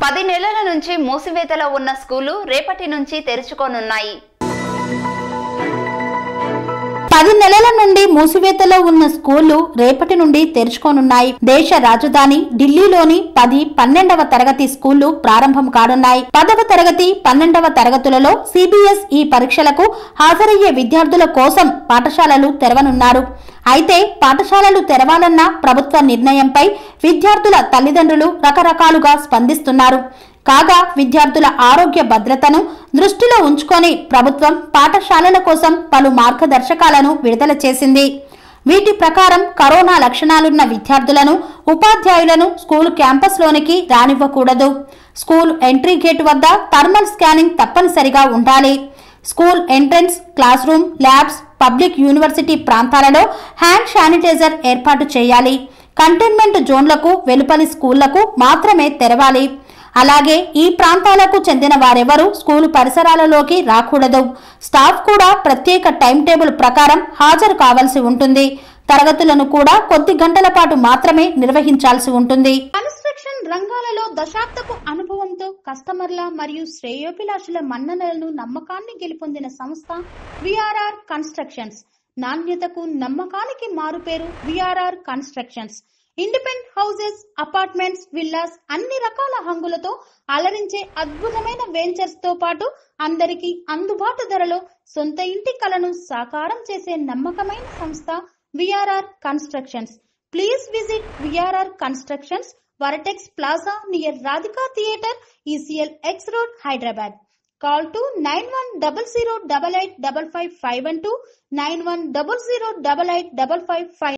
పది నెలల నుంచి మూసివేతలో ఉన్న స్కూలు రేపటి నుంచి తెరుచుకోనున్నాయి పది నెలల నుండి మూసివేతలో ఉన్న స్కూళ్లు రేపటి నుండి తెరుచుకోనున్నాయి దేశ రాజధాని ఢిల్లీలోని పది పన్నెండవ తరగతి స్కూళ్లు ప్రారంభం కానున్నాయి పదవ తరగతి పన్నెండవ తరగతులలో సిబిఎస్ ఈ పరీక్షలకు హాజరయ్యే విద్యార్థుల కోసం పాఠశాలలు తెరవనున్నారు అయితే పాఠశాలలు తెరవాలన్న ప్రభుత్వ నిర్ణయంపై విద్యార్థుల తల్లిదండ్రులు రకరకాలుగా స్పందిస్తున్నారు కాగా విద్యార్థుల ఆరోగ్య భద్రతను దృష్టిలో ఉంచుకొని ప్రభుత్వం పాఠశాలల కోసం పలు మార్గదర్శకాలను విడుదల చేసింది వీటి ప్రకారం కరోనా లక్షణాలున్న విద్యార్థులను ఉపాధ్యాయులను స్కూల్ క్యాంపస్లోనికి రానివ్వకూడదు స్కూల్ ఎంట్రీ గేట్ వద్ద థర్మల్ స్కానింగ్ తప్పనిసరిగా ఉండాలి school entrance class room labs public university ప్రాంతాలలో హ్యాండ్ శానిటైజర్ ఏర్పాటు చేయాలి కంటైన్మెంట్ జోన్లకు వెలుపలి స్కూళ్లకు మాత్రమే తెరవాలి అలాగే ఈ ప్రాంతాలకు చెందిన వారెవరూ స్కూలు పరిసరాలలోకి రాకూడదు స్టాఫ్ కూడా ప్రత్యేక టైం టేబుల్ ప్రకారం హాజరు కావాల్సి ఉంటుంది తరగతులను కూడా కొద్ది గంటల పాటు మాత్రమే నిర్వహించాల్సి ఉంటుంది కన్స్ట్రక్షన్ రంగాలలో దశాబ్దపు అనుభవంతో కస్టమర్ల మరియు శ్రేయోభిలాషుల మన్ననలను నమ్మకాన్ని గెలుపొందిన సంస్థ విఆర్ఆర్ కన్స్ట్రక్షన్స్ నాణ్యతకు నమ్మకానికి మారుపేరు VRR constructions independent houses apartments villas అన్ని రకాల హంగులతో అలరించే అద్భుతమైన వెంచర్స్ తో పాటు అందరికీ అందుబాటు ధరలో సొంత ఇంటి కలను సాకారం చేసే నమ్మకమైన సంస్థ VRR constructions please visit VRR constructions Vertex plaza near Radhika theatre ECL X road Hyderabad call to nine one double zero double eight double five five one two nine one double zero double eight double five five